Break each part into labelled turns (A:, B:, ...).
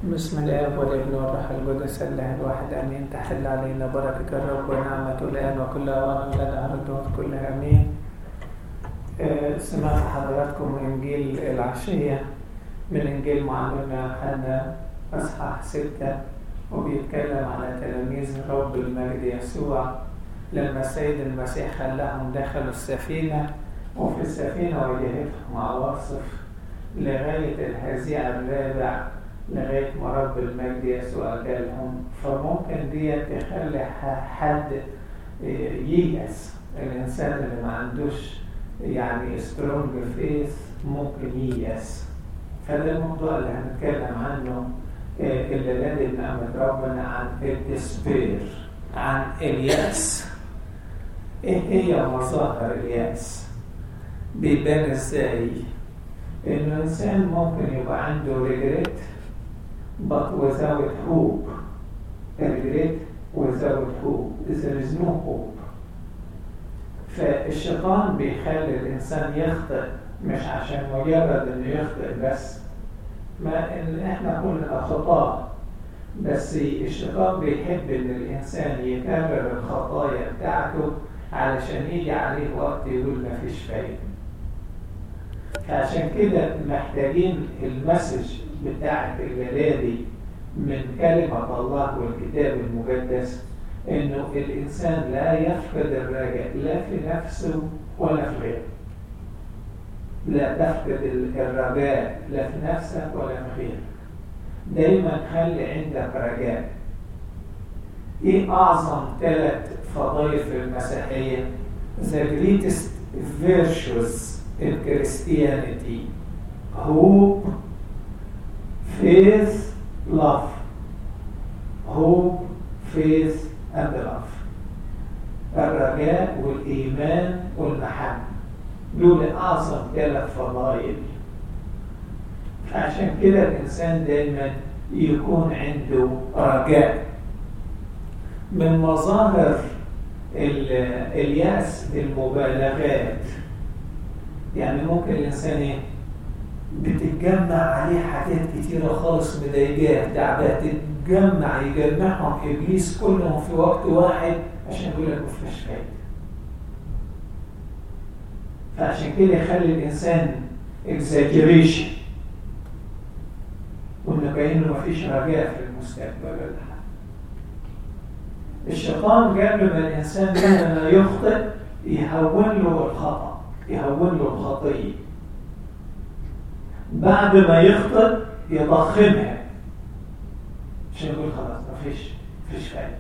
A: بسم الآب والابن والروح القدس الله الواحد آمين تحل علينا بركة الرب ونعمته الآن وكل أوان لنا أرض كلها آمين آه، سمعت حضراتكم إنجيل العشية من إنجيل معلمنا يوحنا أصحاح ستة وبيتكلم على تلاميذ رب المجد يسوع لما السيد المسيح خلاهم دخلوا السفينة وفي السفينة واجهتهم عواصف لغاية الهزيع الرابع لغاية ما رب المجد يسوع جالهم فممكن دي تخلي حد ييأس الإنسان اللي ما عندوش يعني سترونج فيث ممكن ييأس فده الموضوع اللي هنتكلم عنه اللي لدي نعمة ربنا عن الديسبير عن اليأس ايه هي مظاهر اليأس بيبان ازاي انه انسان ممكن يبقى عنده ريجريت but without hope regret without hope there is no hope فالشيطان بيخلي الانسان يخطئ مش عشان مجرد انه يخطئ بس ما ان احنا كلنا خطاة بس الشيطان بيحب ان الانسان يكرر الخطايا بتاعته علشان يجي عليه وقت يقول مفيش فايدة فعشان كده محتاجين المسج بتاعت الجلالي من كلمة الله والكتاب المقدس انه الانسان لا يفقد الرجاء لا في نفسه ولا في غيره لا تفقد الرجاء لا في نفسك ولا في غيرك دايما خلي عندك رجاء ايه اعظم ثلاث فضائل في المسيحيه the greatest virtues in Christianity hope faith love hope faith and love الرجاء والإيمان والمحبة دول أعظم ثلاث فضائل عشان كده الإنسان دايما يكون عنده رجاء من مظاهر اليأس المبالغات يعني ممكن الإنسان إيه؟ بتتجمع عليه حاجات كتيرة خالص مضايقاه تعبات تتجمع يجمعهم إبليس كلهم في وقت واحد عشان يقول لك مفيش فايدة فعشان كده يخلي الإنسان اكزاجريشن وإنه كأنه مفيش رجاء في المستقبل ولا حاجة الشيطان قبل ما الإنسان لما يخطئ يهون له الخطأ يهون له الخطية بعد ما يخطئ يضخمها عشان يقول خلاص مفيش مفيش فايدة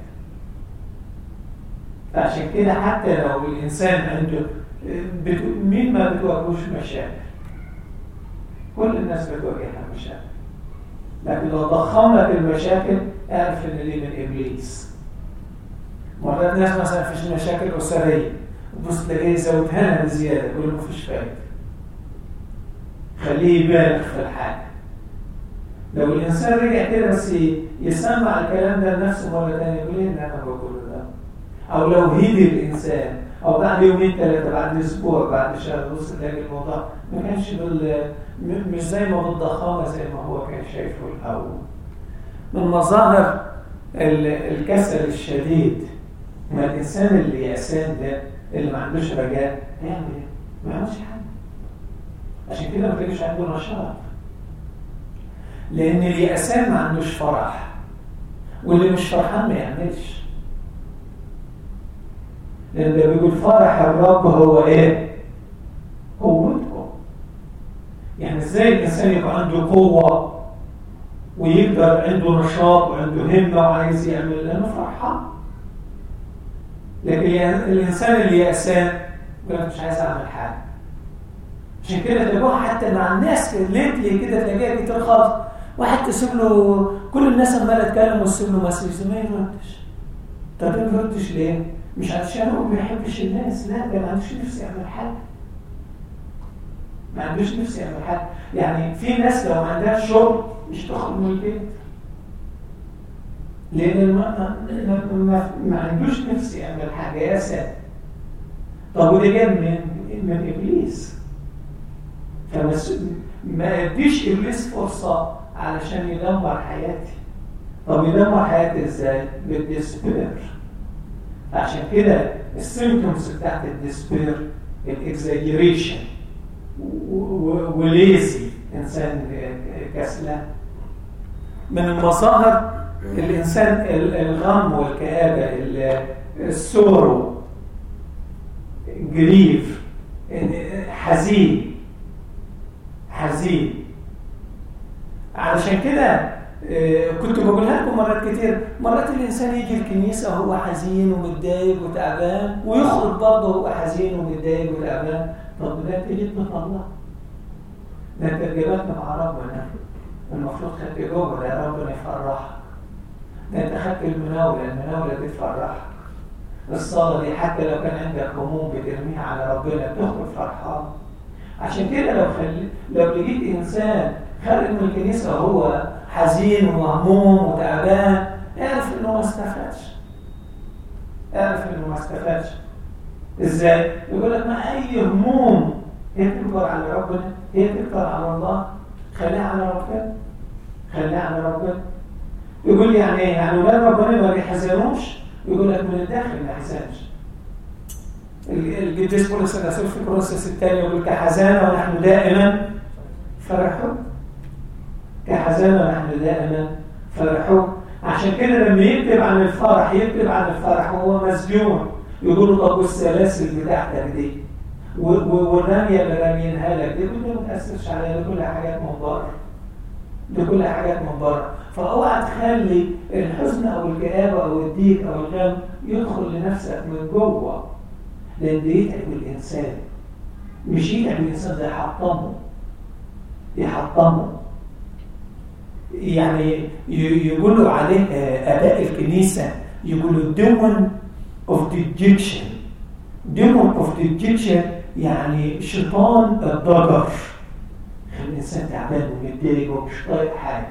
A: فعشان كده حتى لو الإنسان عنده بتو... مين ما بتواجهوش مشاكل كل الناس بتواجهها مشاكل لكن لو ضخمت المشاكل اعرف ان دي من ابليس مرات ناس مثلا فيش مشاكل اسريه تبص تلاقيه زودها لها بزياده يقول له مفيش فايده خليه يبالغ في الحاجه لو الانسان رجع كده بس يسمع الكلام ده لنفسه مره ثانيه يقول ايه اللي انا بقوله ده او لو هيدي الانسان او بعد يومين ثلاثه بعد اسبوع بعد شهر بص تلاقي الموضوع ما كانش بال مش زي ما بالضخامه زي ما هو كان شايفه الاول من مظاهر الكسل الشديد ما الانسان اللي يأسان ده اللي ما عندوش رجاء هيعمل ايه؟ ما يعملش حاجه عشان كده ما تلاقيش عنده نشاط لان اليأسان ما عندوش فرح واللي مش فرحان ما يعملش لان ده بيقول فرح الرب هو ايه قوتكم يعني ازاي الانسان يبقى عنده قوه ويقدر عنده نشاط وعنده همه وعايز يعمل لانه فرحان لكن الانسان اللي يأسان يقول مش عايز اعمل حاجه عشان كده تلاقوها حتى مع الناس ليتلي كده تلاقيها كتير خالص واحد تسيب له كل الناس عماله تتكلم وتسيب له مسج ما يردش طب ما يردش ليه؟ مش عشان هو ما بيحبش الناس لا ده ما عندوش نفس يعمل حاجه ما عندوش نفس يعمل حاجه يعني في ناس لو ما عندهاش شغل مش تخرج من البيت لان ما, ما, ما, ما عندوش نفس يعمل حاجه يا ساتر طب وده جاي من من ابليس فما ما اديش ابليس فرصه علشان يدمر حياتي طب يدمر حياتي ازاي؟ بالديسبير عشان كده السيمتومز بتاعت الديسبير الاكزاجيريشن وليزي انسان كسلان من المظاهر الانسان الغم والكآبة السورو جريف حزين حزين علشان كده كنت بقولها لكم مرات كتير مرات الانسان يجي الكنيسه وهو حزين ومتضايق وتعبان ويخرج برضه وهو حزين ومتضايق وتعبان طب ده انت جيت الله ده انت اتجابتنا مع ربنا المفروض خدت جوه ده ربنا يفرحك ده انت خدت المناوله المناوله دي تفرحك الصلاه دي حتى لو كان عندك هموم بترميها على ربنا بتخرج فرحان عشان كده لو خل... لو لقيت انسان خارج من الكنيسه وهو حزين ومهموم وتعبان اعرف انه ما استفادش اعرف انه ما استفادش ازاي؟ يقول لك ما اي هموم هي تكبر على ربنا هي تكبر على الله خليها على ربنا خليها على ربنا يقول لي يعني ايه؟ يعني ولاد ربنا ما بيحزنوش يقول لك من الداخل ما يحزنش القديس بولس الرسول في كورنثوس الثاني يقول كحزانه ونحن دائما فرحون كحزانه ونحن دائما فرحون عشان كده لما يكتب عن الفرح يكتب عن الفرح وهو مسجون يقول له طب والسلاسل بتاعتك دي والرميه اللي رامينها لك دي كلها ما تاثرش عليها دي كلها حاجات من بره دي كلها حاجات من بره فاوعى تخلي الحزن او الكآبه او الضيق او الغم يدخل لنفسك من جوه لان ده يتعب الانسان مش يتعب الانسان ده يحطمه يحطمه يعني يقولوا عليه اباء الكنيسه يقولوا ديمون اوف ديجكشن ديمون اوف ديجكشن يعني شيطان الضجر الانسان تعبان ومتضايق ومش طايق حاجه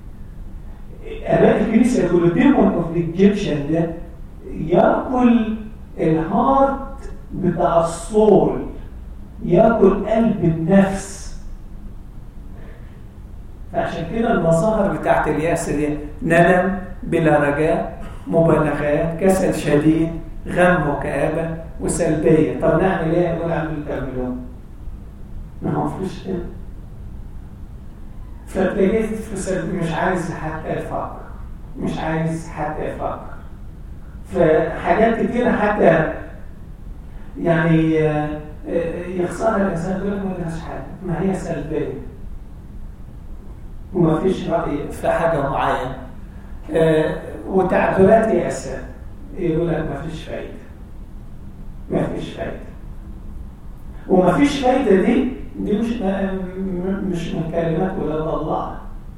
A: اباء الكنيسه يقولوا ديمون اوف ديجكشن ده ياكل الهارت بتاع الصول ياكل قلب النفس فعشان كده المظاهر بتاعت الياس دي ندم بلا رجاء مبالغات كسل شديد غم وكآبة وسلبية طب نعمل ايه؟ نقول اعملوا اللي تعملوه ما هو مفيش كده فابتديت في سلبي مش عايز حتى يفكر مش عايز حتى يفكر فحاجات كتيرة حتى يعني يخسرها الإنسان يقول لك ما لهاش حاجة ما هي سلبية وما فيش رأي في حاجة معينة وتعبيرات يأسة يقول لك ما فيش فايدة ما فيش فايدة وما فيش فايدة دي دي مش مش من كلمات ولاد الله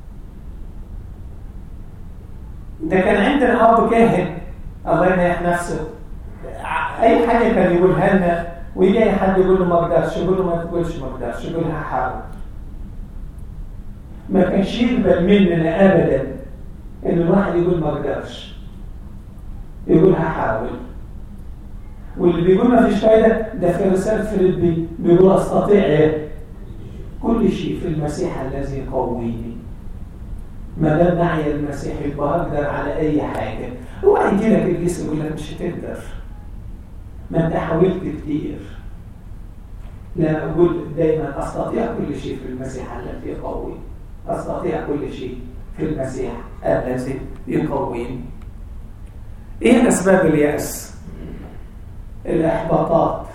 A: ده كان عندنا أب كاهن الله يريح نفسه أي حاجة كان يقولها لنا ويجي أي حد يقول له ما اقدرش يقول له ما تقولش ما اقدرش يقول هحاول ما كانش يقبل مننا أبدا إن الواحد يقول ما اقدرش يقول هحاول واللي بيقول ما فيش فايدة ده في رسالة فيليبي بيقول أستطيع إيه؟ كل شيء في المسيح الذي يقويني ما دام معي المسيح يبقى أقدر على أي حاجة هو يجي لك الجسم يقول لك مش هتقدر ما أنت حاولت كتير لا أقول دايما أستطيع كل شيء في المسيح الذي يقويني أستطيع كل شيء في المسيح الذي يقويني إيه أسباب اليأس؟ الإحباطات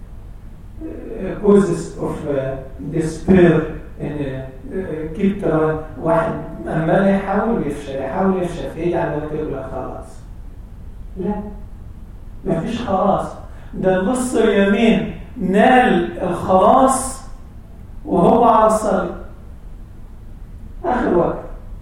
A: causes of despair إن keep trying واحد عمال يحاول يفشل يحاول يفشل في على ما تقول خلاص لا مفيش خلاص ده النص اليمين نال الخلاص وهو على الصليب آخر وقت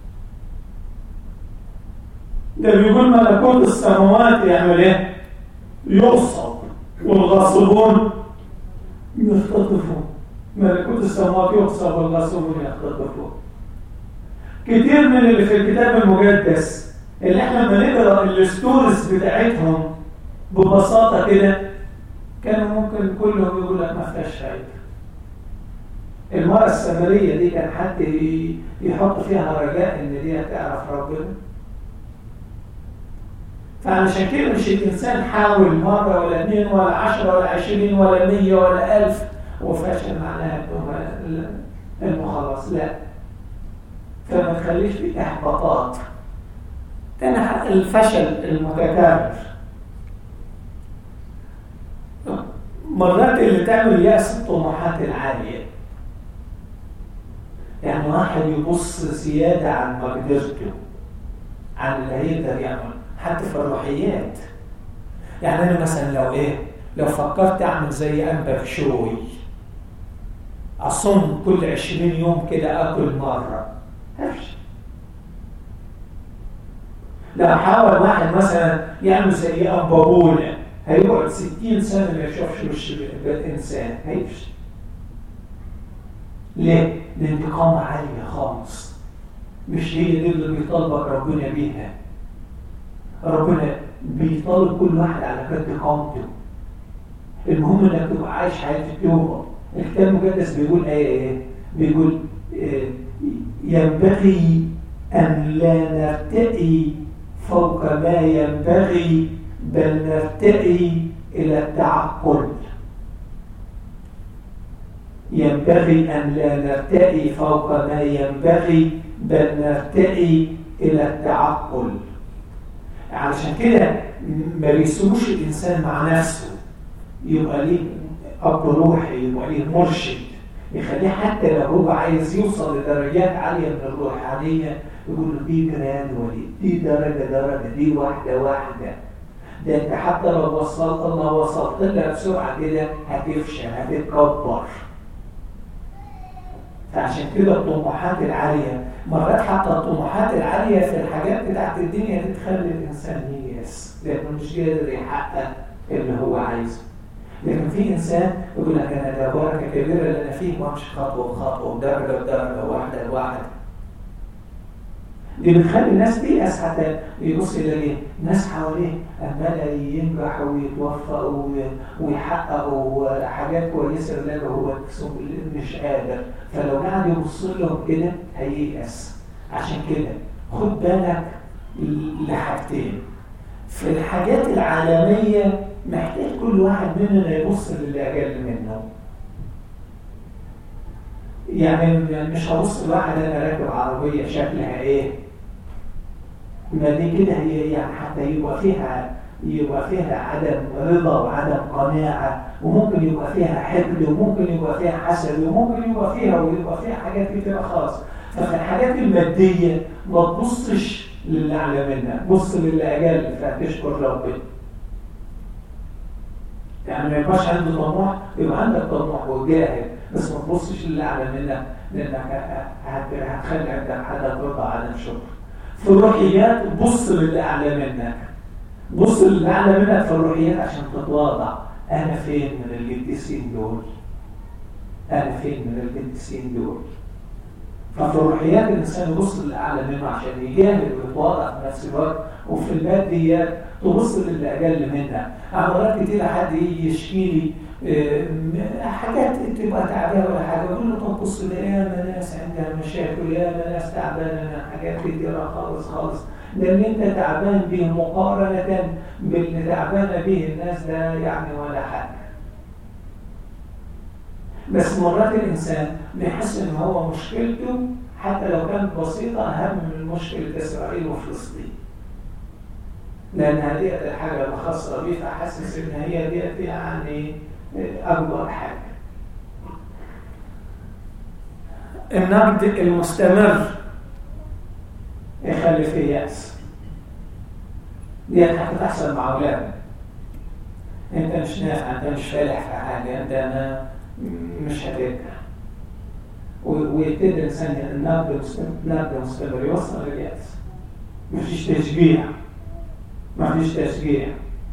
A: ده بيقول ملكوت السماوات يعمل ايه؟ يغصب والغاصبون يختطفون ملكوت السماوات يغصب والغاصبون يختطفون كتير من اللي في الكتاب المقدس اللي احنا لما نقرا الستوريز بتاعتهم ببساطه كده كانوا ممكن كلهم يقول لك ما فيهاش فايده المرأة السامرية دي كان حد يحط فيها رجاء ان دي هتعرف ربنا فعشان كده مش الإنسان حاول مرة ولا اثنين ولا عشرة ولا عشرين ولا مية ولا ألف وفشل معناها انه خلاص لا فما تخليش في إحباطات تاني الفشل المتكرر مرات اللي تعمل يأس الطموحات العالية يعني واحد يبص زيادة عن مقدرته عن اللي هيقدر يعمل حتى في الروحيات يعني أنا مثلا لو إيه لو فكرت أعمل زي أنبك شوي أصوم كل عشرين يوم كده أكل مرة هفشل لو حاول واحد مثلا يعمل زي أنبابولة هيقعد 60 سنة ما يشوفش وش الإنسان هيفشل ليه؟ لأن دي قامة عالية خالص مش هي دي اللي بيطالبك ربنا بيها ربنا بيطالب كل واحد على قد قامته المهم انك تبقى عايش حياة التوبة الكتاب المقدس بيقول ايه ايه بيقول إيه ينبغي ان لا نرتقي فوق ما ينبغي بل نرتقي الى التعقل ينبغي ان لا نرتقي فوق ما ينبغي بل نرتقي الى التعقل علشان كده ما بيسوش الانسان مع نفسه يبقى ليه اب روحي يبقى ليه مرشد يخليه حتى لو هو عايز يوصل لدرجات عاليه من الروحانيه يقول له دي جرادولي دي درجه درجه دي واحده واحده ده انت حتى لو وصلت الله وصلت لها بسرعه كده هتفشل هتتكبر فعشان كده الطموحات العاليه مرات حتى الطموحات العاليه في الحاجات بتاعت الدنيا دي تخلي الانسان ييأس لانه مش قادر يحقق اللي هو عايزه لكن في انسان يقول لك انا ده بركه كبيره اللي انا فيه وامشي خطوه بخطوه ودرجه بدرجه واحده لواحده دي بتخلي الناس تيأس حتى يبص يلاقي ناس حواليه عمال ينجح ويتوفق ويحققوا حاجات كويسه اللي هو مش قادر فلو قعد يبص لهم كده هييأس عشان كده خد بالك لحاجتين في الحاجات العالميه محتاج كل واحد مننا يبص للي اقل منه يعني مش هبص لواحد انا راكب عربيه شكلها ايه ما دي كده هي يعني حتى يبقى فيها يبقى فيها عدم رضا وعدم قناعة وممكن يبقى فيها حقد وممكن يبقى فيها حسد وممكن يبقى فيها ويبقى فيها حاجات كتيرة خالص ففي الحاجات المادية ما تبصش للي أعلى منك بص للي أقل فتشكر ربنا يعني ما يبقاش عنده طموح يبقى عندك طموح وجاهد بس ما تبصش للي أعلى منك لأنك هتخلي عندك حاجة رضا عدم شكر في الروحيات بص للي أعلى منك بص للي أعلى منك في الروحيات عشان تتواضع أنا فين من القديسين دول أنا فين من القديسين دول ففي الروحيات الإنسان يبص للي أعلى منه عشان يجاهد ويتواضع في نفس الوقت وفي الماديات تبص للي أقل منها مرات كتير حد يجي يشكي لي حاجات تبقى تعبانه ولا حاجه اقول له طب بص ده ياما ناس عندها مشاكل ياما ناس تعبانه من حاجات كتيره خالص خالص ده اللي انت تعبان به مقارنه باللي تعبانه به الناس ده يعني ولا حاجه بس مرات الانسان بيحس ان هو مشكلته حتى لو كانت بسيطه اهم من مشكله اسرائيل وفلسطين لان هذه الحاجه الخاصه بيه فحاسس ان هي ديت يعني أكبر حاجة النقد المستمر يخلي فيه يأس دي هتحصل مع أولادك أنت مش نافع أنت مش فالح في حاجة أنت أنا مش هتنجح ويبتدي الإنسان النقد المستمر النقد المستمر يوصل لليأس مفيش تشجيع مفيش تشجيع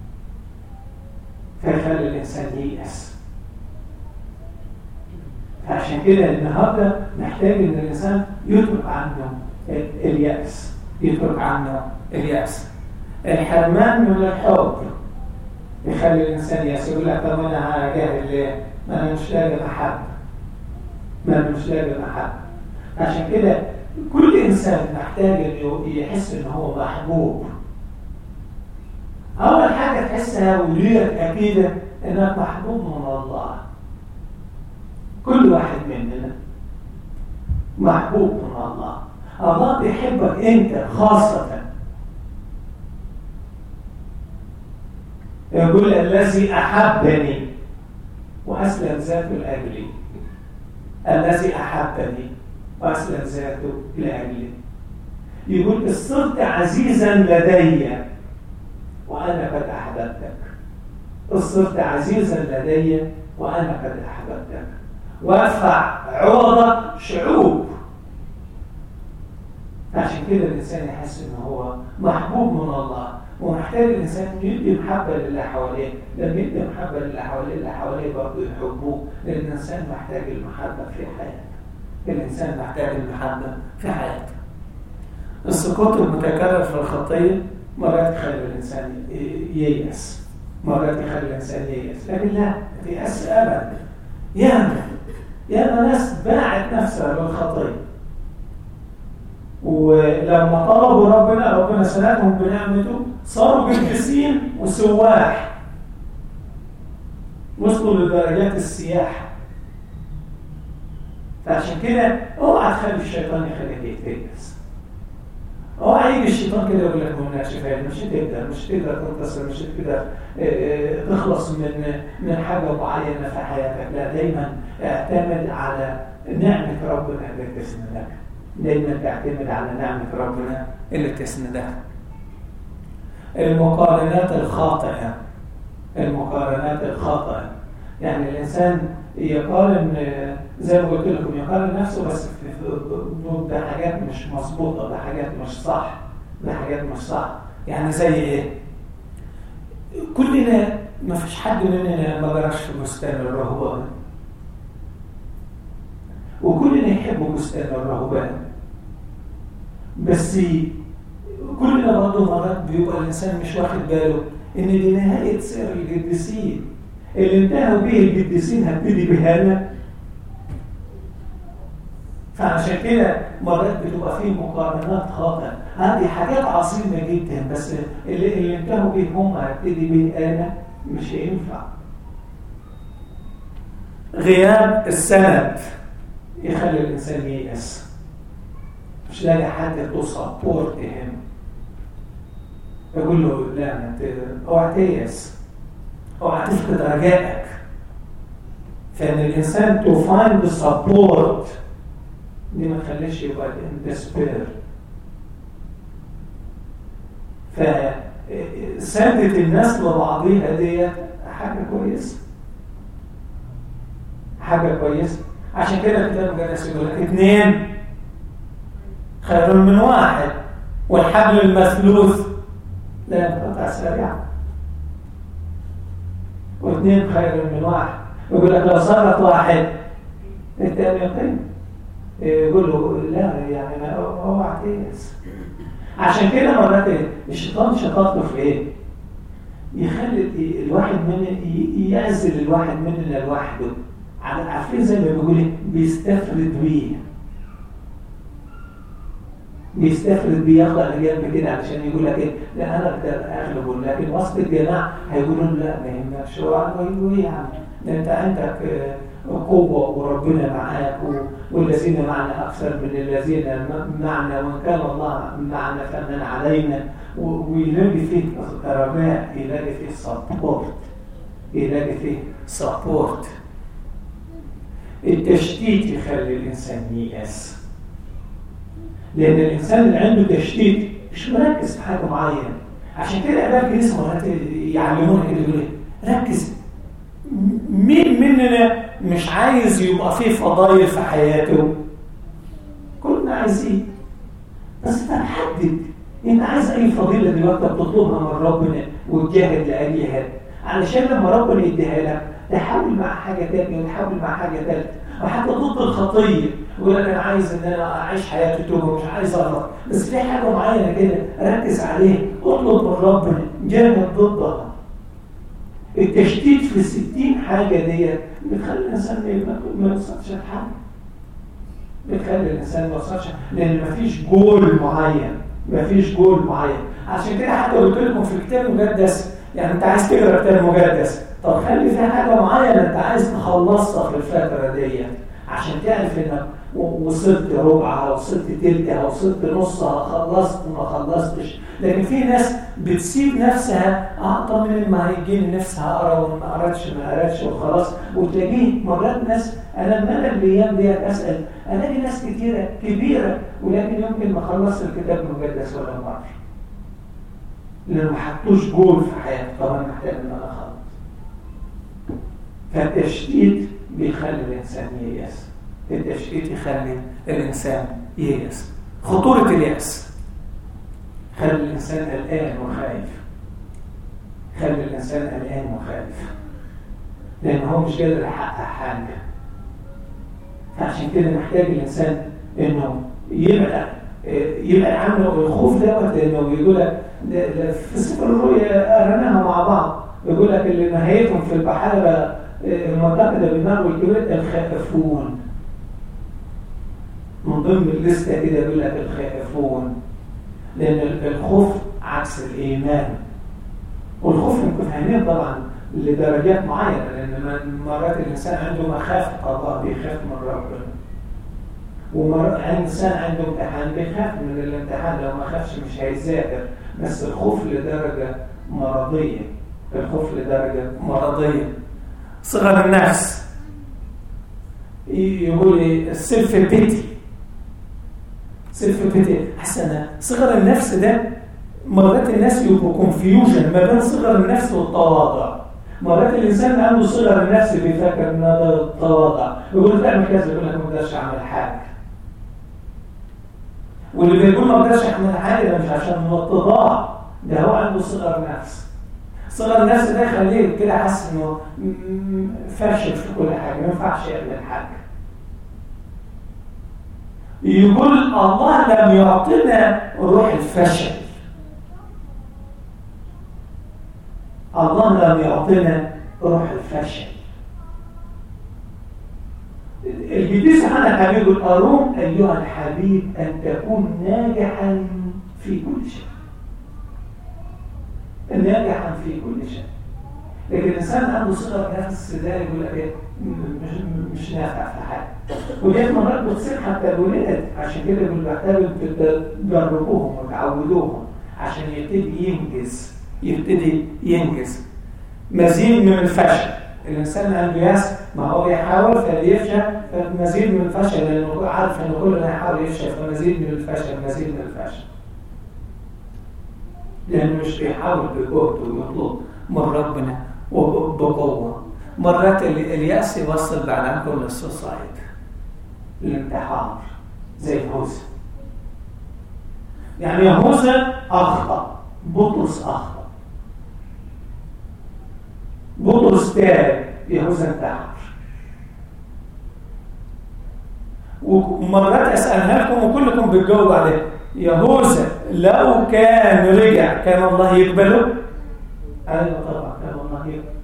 A: فيخلي الإنسان ييأس فعشان كده النهارده محتاج إن الإنسان يترك عنه اليأس يترك عنه اليأس الحرمان من الحب يخلي الإنسان يأس يقول لك طب أنا هجاهد ليه؟ ما أنا مش لاقي محبة ما مش لاقي المحبة عشان كده كل إنسان محتاج إنه يحس إن هو محبوب أول حاجة تحسها وليك أكيدة إنك محبوب من الله كل واحد مننا محبوب من الله الله بيحبك أنت خاصة يقول الذي أحبني وأسلم ذاته لأجلي الذي أحبني وأسلم ذاته لأجلي يقول صرت عزيزا لدي وأنا قد أحببتك صرت عزيزا لدي وأنا قد أحببتك وأدفع عوضك شعوب عشان كده الإنسان يحس إن هو محبوب من الله ومحتاج الإنسان يدي محبة للي حواليه لما يدي محبة للي حواليه اللي حواليه برضه يحبوه لأن الإنسان محتاج المحبة في حياته الإنسان محتاج المحبة في حياته السقوط المتكرر في الخطية مرات يخلي الإنسان ييأس مرات يخلي الإنسان ييأس لكن لا ما تيأس أبدا ياما ياما ناس باعت نفسها للخطية ولما طلبوا ربنا ربنا سندهم بنعمته صاروا قديسين وسواح وصلوا لدرجات السياحة فعشان كده اوعى تخلي الشيطان يخليك تيأس اوعى يجي الشيطان كده يقول لك من شفاء مش هتقدر مش هتقدر تنتصر مش هتقدر تخلص من من حاجه معينه في حياتك لا دايما اعتمد على نعمه ربنا اللي تسندك دايما تعتمد على نعمه ربنا اللي تسندك المقارنات الخاطئه المقارنات الخاطئه يعني الانسان يقارن زي ما قلت لكم يقارن نفسه بس ده حاجات مش مظبوطه ده حاجات مش صح ده حاجات مش صح يعني زي ايه كلنا ما فيش حد مننا ما جراش في بستان الرهبان وكلنا يحبوا بستان الرهبان بس كلنا برضه مرات بيبقى الانسان مش واخد باله ان دي نهايه سير القديسين اللي انتهوا به القديسين هبتدي بهانا فعشان كده مرات بتبقى فيه مقارنات خاطئه هذه حاجات عظيمه جدا بس اللي, اللي انتهوا به هم هبتدي به انا مش هينفع غياب السند يخلي الانسان ييأس مش لاقي حد تو سبورت هيم يقول له لا ما اوعى تيأس اوعى تفقد رجائك فان الانسان تو فايند سبورت دي ما تخليش يبقى ديسبير فسادة الناس لبعضيها ديت حاجة كويسة حاجة كويسة عشان كده الكتاب المقدس يقول لك اثنين خير من واحد والحبل المثلوث لا ينقطع سريعا واثنين خير من واحد يقول لك لو صارت واحد الثاني يقيم يقول له لا يعني ما اوعى تيأس عشان كده مرات الشيطان شطارته في ايه؟ يخلي الواحد من يعزل الواحد مننا لوحده عارفين زي ما بيقول ايه؟ بيستفرد بيه بيستفرد بيه ياخد على جنب كده علشان يقول لك ايه؟ لا انا اقدر اغلبه لكن وسط الجماعه هيقولوا له لا ما يهمكش هو هيقولوا ايه يا عم؟ ده انت عندك قوة وربنا معاك والذين معنا أكثر من الذين معنا وإن كان الله معنا فمن علينا ويلاقي فيه رجاء يلاقي فيه سبورت يلاقي فيه سبورت التشتيت يخلي الإنسان ييأس لأن الإنسان اللي عنده تشتيت مش مركز في حاجة معينة عشان كده أباء الكنيسة مرات يعلمونا كده يقول ركز مين مننا مش عايز يبقى فيه فضايل في حياته كلنا عايزين بس انت حدد انت عايز اي فضيله دلوقتي بتطلبها من ربنا وتجاهد لاجلها علشان لما ربنا يديها لك تحاول مع حاجه ثانيه وتحاول مع حاجه ثالثه وحتى ضد الخطيه يقول لك انا عايز ان انا اعيش حياتي توبه مش عايز اغلط بس في حاجه معينه كده ركز عليها اطلب من ربنا جاهد ضدها التشتيت في الستين حاجة ديت بتخلي الإنسان ما يوصلش لحاجة بتخلي الانسان ما يوصلش لان مفيش جول معين مفيش جول معين عشان كده حتى قلت لكم في الكتاب المقدس يعني انت عايز تقرا كتاب مقدس طب خلي في حاجه معينه انت عايز تخلصها في الفتره دي عشان تعرف انك وصلت ربعها وصلت تلتها وصلت نصها خلصت ما خلصتش لكن في ناس بتسيب نفسها اه طب من ما هيجيني نفسها اقرا وما قراتش ما قراتش وخلاص وتلاقيه مرات ناس انا لما انا الايام ديت اسال الاقي ناس كتيره كبيره ولكن يمكن ما خلصت الكتاب المقدس ولا مره لانه ما حطوش جول في حياته طبعا محتاج ان انا اخلص فالتشتيت بيخلي الانسان ييأس التشتيت يخلي الانسان ييأس خطوره اليأس خلي الانسان قلقان وخايف خلي الانسان قلقان وخايف لان هو مش قادر يحقق حاجه فعشان كده محتاج الانسان انه يبعد يبعد عنه الخوف دوت لانه يقول لك في سفر الرؤيا قرناها مع بعض يقول لك اللي نهايتهم في البحاره المعتقده بالنار والكبريت الخائفون من ضمن الليسته كده يقول لك الخائفون لان الخوف عكس الايمان والخوف نكون فاهمين طبعا لدرجات معينه لان مرات الانسان عنده مخافه الله بيخاف من ربنا ومرات الانسان عنده امتحان بيخاف من الامتحان لو ما خافش مش هيذاكر بس الخوف لدرجه مرضيه الخوف لدرجه مرضيه صغر النفس يقول لي السيلف بيتي سيلف بيتي حسنا صغر النفس ده مرات الناس يبقوا كونفيوجن ما بين صغر النفس والتواضع مرات الانسان عنده صغر النفس بيفكر ان هذا التواضع يقول له تعمل كذا يقول لك ما اقدرش اعمل حاجه واللي بيقول ما اقدرش اعمل حاجه ده مش عشان هو اتضاع ده هو عنده صغر نفس صغر النفس ده يخليه كده حاسس انه فاشل في كل حاجه ما ينفعش يعمل حاجه يقول الله لم يعطينا روح الفشل الله لم يعطينا روح الفشل القديس يوحنا الحبيب يقول أروم أيها الحبيب أن تكون ناجحا في كل شيء ناجحا في كل شيء لكن الإنسان عنده صغر نفس ده يقول لك إيه مش, مش نافع في حاجة ودي مرات بتصير حتى الولاد عشان كده يقول بحتاج تدربوهم وتعودوهم عشان يبتدي ينجز يبتدي ينجز مزيد من الفشل الانسان عنده ياس ما هو يحاول فبيفشل فمزيد من الفشل لانه عارف انه كل ما يحاول يفشل فمزيد من الفشل مزيد من الفشل لانه مش بيحاول بجهد ويطلب من ربنا وبقوه مرات الياس يوصل بعد كل السوسايد الانتحار زي يهوذا يعني يهوذا اخطا بطرس اخطا بطرس تاب يهوذا انتحر ومرات اسالها لكم وكلكم بتجاوبوا عليها يهوذا لو كان رجع كان الله يقبله ايوه طبعا كان الله يقبل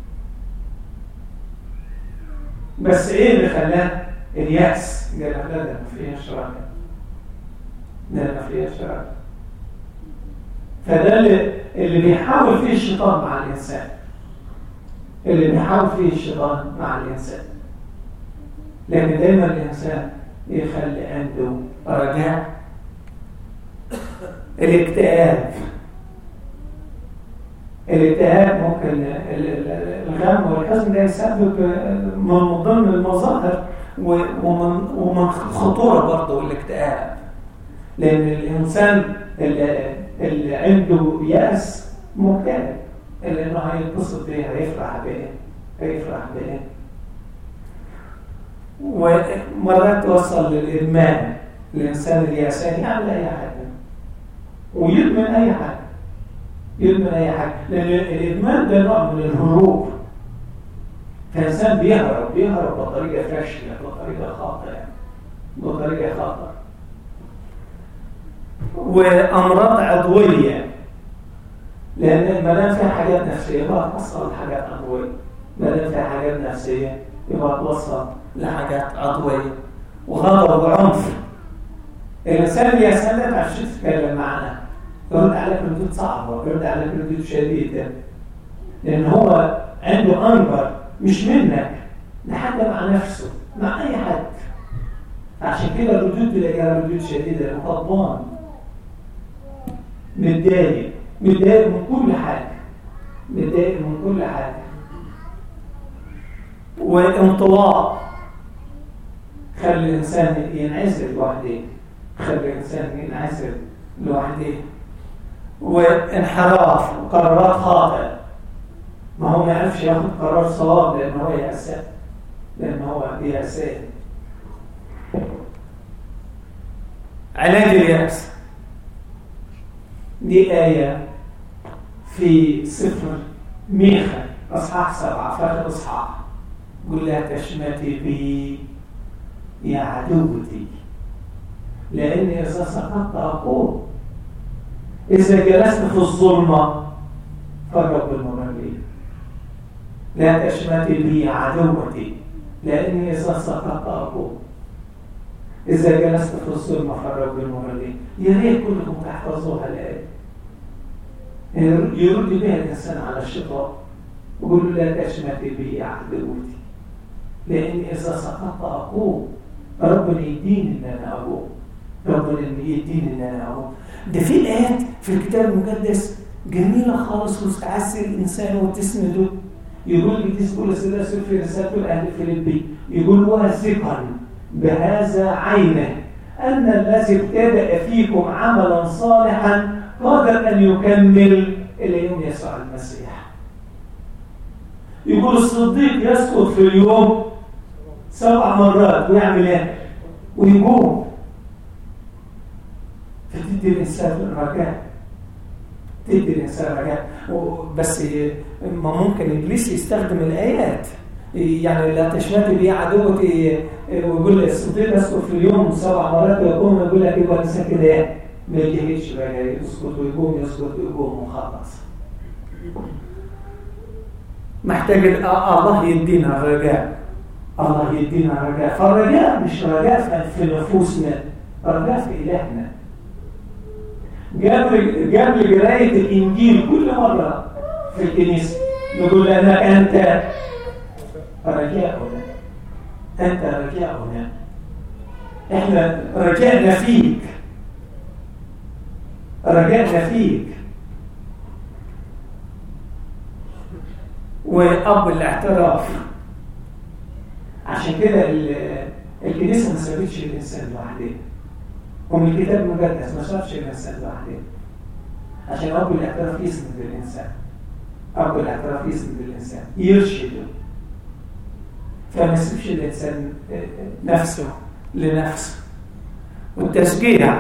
A: بس ايه اللي خلاه الياس قال لك لا ده ما فيهاش راجع ده ما فيهاش راجع فده اللي, اللي بيحاول فيه الشيطان مع الانسان اللي بيحاول فيه الشيطان مع الإنسان لأن دايما الإنسان يخلي عنده رجاء الاكتئاب الاكتئاب ممكن الغم والحزن ده يسبب من ضمن المظاهر ومن ومن خطوره برضه الاكتئاب لان الانسان اللي, اللي عنده يأس مكتئب لانه هيتبسط بيه هيفرح بيه هيفرح بيه ومرات توصل للادمان الانسان الياسان يعمل اي حاجه ويدمن اي حاجه يدمن اي حاجه لان الادمان ده نوع من الهروب فالانسان بيهرب بيهرب بطريقه فاشله بطريقه خاطئه بطريقه خاطئه وامراض عضويه لان ما دام فيها حاجات نفسيه يبقى توصل لحاجات عضويه ما دام فيها حاجات نفسيه يبقى توصل لحاجات عضويه وغضب وعنف الإنسان يسألك عشان تتكلم معنا يرد عليك ردود صعبة يرد عليك ردود شديدة لأن هو عنده أنبر مش منك ده حتى مع نفسه مع أي حد عشان كده الردود تلاقيها ردود شديدة غضبان متضايق متضايق من كل حاجة متضايق من كل حاجة وانطواء خلي الإنسان ينعزل لوحده خلي الإنسان ينعزل لوحده وانحراف وقرارات خاطئة ما هو ما يعرفش ياخد قرار صواب لأن هو يأسان لأن هو يأسان علاج اليأس دي آية في سفر ميخا أصحاح سبعة فاخر أصحاح قل لا تشمتي بي يا عدوتي لأني إذا سقطت أقول إذا جلست في الظلمة فالرب المرلي لا تشمتي بي عدوتي لأني إذا سقطت أقول إذا جلست في الظلمة فالرب المرلي يا ريت كلكم تحفظوها الآية يرد بها الإنسان على الشيطان ويقول له لا تشمتي بي عدوتي لأني إذا سقطت أقوم ربنا يديني إن أنا أقوم ربنا يديني إن أنا أقوم ده في الآيات في الكتاب المقدس جميلة خالص وتعسي الإنسان وتسنده يقول لي تقول الثلاثة في رسالته لأهل فيليبي يقول واثقا بهذا عينه أن الذي ابتدأ فيكم عملا صالحا قادر أن يكمل إلى يوم يسوع المسيح يقول الصديق يسقط في اليوم سبع مرات ويعمل ايه؟ ويقوم فتدي الإنسان رجاء تدي الإنسان رجاء بس ما ممكن إبليس يستخدم الآيات يعني لا تشمت بي عدوتي ويقول الصديق يسقط في اليوم سبع مرات ويقوم يقول لك يبقى الإنسان كده ايه؟ ما يجهدش بقى يسقط ويقوم يسقط ويقوم وخلص محتاج الله يدينا الرجاء الله يدينا رجاء فالرجاء مش رجاء في نفوسنا رجاء في إلهنا قبل قبل قراية الإنجيل كل مرة في الكنيسة نقول أنك أنت رجاؤنا أنت رجاؤنا إحنا رجعنا فيك رجعنا فيك وأب الاعتراف عشان كده الكنيسة ما سابتش الإنسان لوحده ومن الكتاب المقدس ما سابش الإنسان لوحده عشان أب الاعتراف يسند الإنسان أب الاعتراف يسند الإنسان يرشده فما يسيبش الإنسان نفسه لنفسه والتشجيع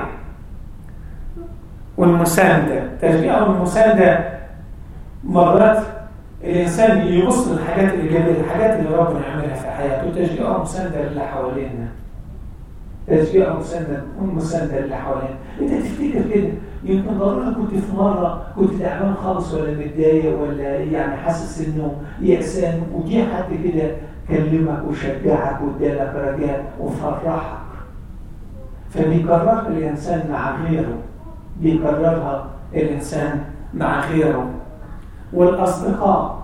A: والمساندة التشجيع والمساندة مرات الإنسان يبص للحاجات الإيجابية الحاجات اللي ربنا يعملها في حياته تشجيع ومساندة للي حوالينا تشجيع ومساندة ومساندة للي حوالينا أنت تفتكر كده يمكن ضروري كنت في مرة كنت تعبان خالص ولا متضايق ولا يعني حاسس إنه يأسان وجي حد كده كلمك وشجعك وادالك رجاء وفرحك فبيكررها الإنسان مع غيره بيكررها الإنسان مع غيره والأصدقاء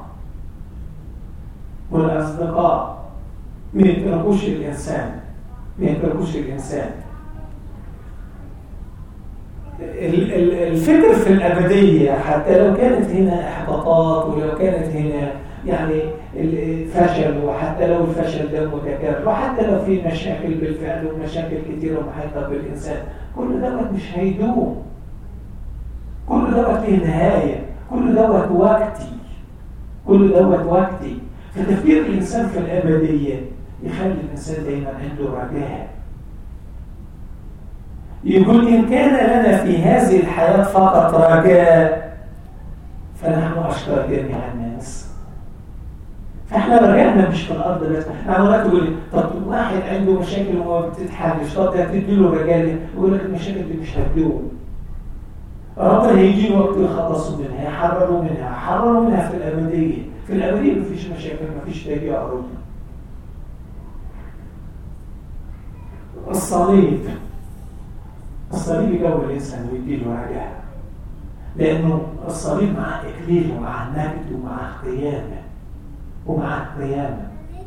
A: والأصدقاء ما يتركوش الإنسان ما يتركوش الإنسان الفكر في الأبدية حتى لو كانت هنا إحباطات ولو كانت هنا يعني الفشل وحتى لو الفشل ده متكرر وحتى لو في مشاكل بالفعل ومشاكل كتيرة محيطة بالإنسان كل دوت مش هيدوم كل دوت له نهاية كل دوت وقتي كل دوت وقتي فتفكير الإنسان في الأبدية يخلي الإنسان دايما عنده رجاء يقول إن كان لنا في هذه الحياة فقط رجاء فنحن أشكر جميع الناس فاحنا رجعنا مش في الارض بس انا مرات تقول لي طب واحد عنده مشاكل وما بتتحلش طب هتدي له رجاله يقول لك المشاكل دي مش هتدوم ربنا هيجي وقت يخلصوا منها يحرروا منها يحرروا منها في الابديه في الابديه مفيش مشاكل مفيش تجيع ربنا الصليب الصليب يجول الإنسان ويديله رجاء لأنه الصليب مع إكليل ومع نجد ومع قيامة ومع قيامة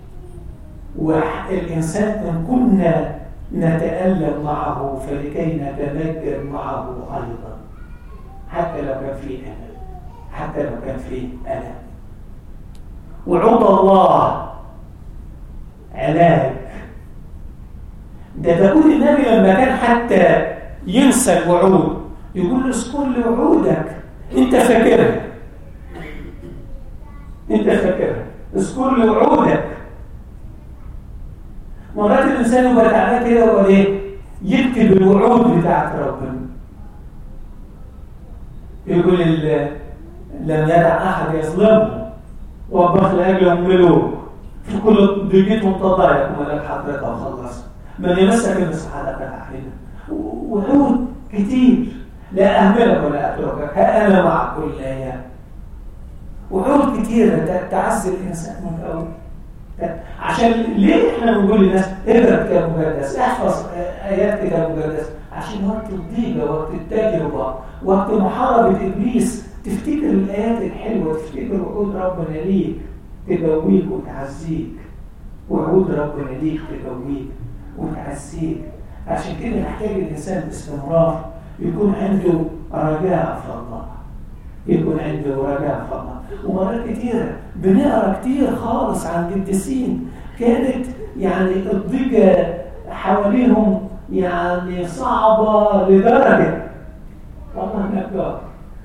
A: والإنسان إن كنا نتألم معه فلكي نتمجد معه أيضا حتى لو كان فيه ألم حتى لو كان فيه ألم وعود الله علاج ده داود النبي لما كان حتى ينسى الوعود يقول له اذكر لي وعودك انت فاكرها انت فاكرها اذكر لي وعودك مرات الانسان يبقى تعبان كده وهو ايه يكتب الوعود بتاعت ربنا يقول لم يدع احد يظلمه وبخ لاجلهم ملوك في كل ضيقتهم تضايق وملك حضرتك وخلص من يمسك المسحه تحينا وعود كتير لا أهملك ولا أتركك ها أنا معك كل الأيام وعود كتيرة تعزي الإنسان من أول عشان ليه احنا بنقول للناس اقرا كتاب مقدس احفظ ايات كتاب مقدس عشان وقت الضيقه وقت التجربه وقت محاربه ابليس تفتكر الايات الحلوه تفتكر وعود ربنا ليك تقويك وتعزيك وعود ربنا ليك تقويك وتعزيك عشان كده محتاج الانسان باستمرار يكون عنده رجاء في الله يكون عنده رجاء في الله ومرات كتيرة بنقرا كتير خالص عن قديسين كانت يعني الضيقة حواليهم يعني صعبة لدرجة والله نجار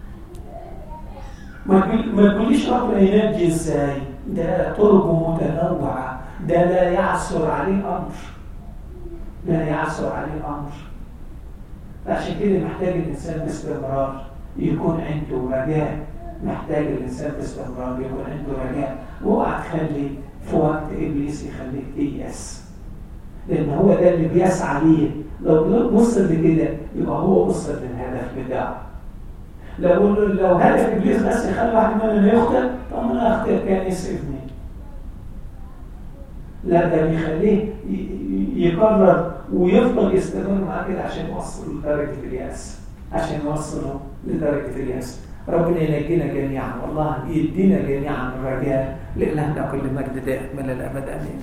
A: ما تقوليش ربنا ينجي ازاي ده طرق متنوعة ده لا يعثر عليه أمر لا يعثر عليه أمر عشان كده محتاج الإنسان باستمرار يكون عنده رجاء محتاج الإنسان باستمرار يكون عنده رجاء واوعى تخلي في وقت إبليس يخليك تيأس لأن هو ده اللي بيسعى ليه لو وصل لكده يبقى هو وصل للهدف بتاعه لو لو هدف إبليس بس يخلي واحد مننا يخطئ طب ما أنا أخطئ كان يسعدني لا ده بيخليه يكرر ويفضل يستمر معاه كده عشان يوصله لدرجة اليأس عشان يوصله لدرجة اليأس ربنا ينجينا جميعا والله يدينا جميعا الرجاء لإلهنا كل مجد دائم إلى الأبد آمين